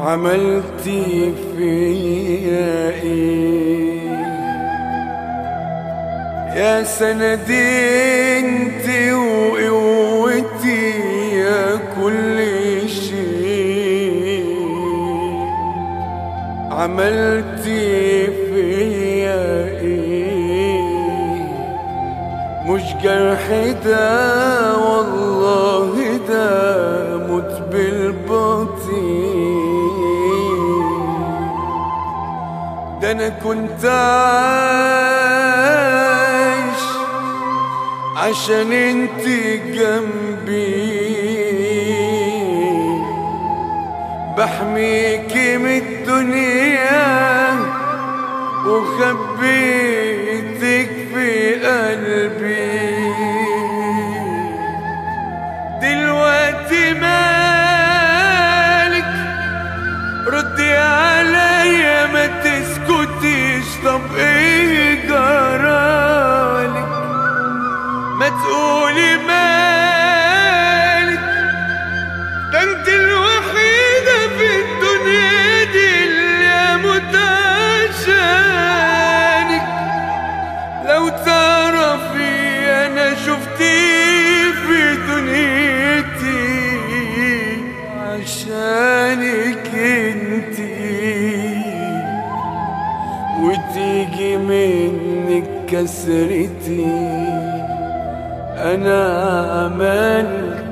عملتي فيا ايه يا سندي انت وقوتي يا كل شيء عملتي فيا ايه مش جرح ده والله ده موت بالبطيء ده انا كنت عايش عشان انت جنبي بحميكي من الدنيا وخبيتك في قلبي دلوقتي مالك ردي عليا ما تسكتيش طب ايه جرالك ما تقولي مالك ده انت الوحيدة في الدنيا دي اللي اموت عشانك لو تعرفي انا شفتي في دنيتي عشانك انتي وتيجي منك كسرتي انا عملت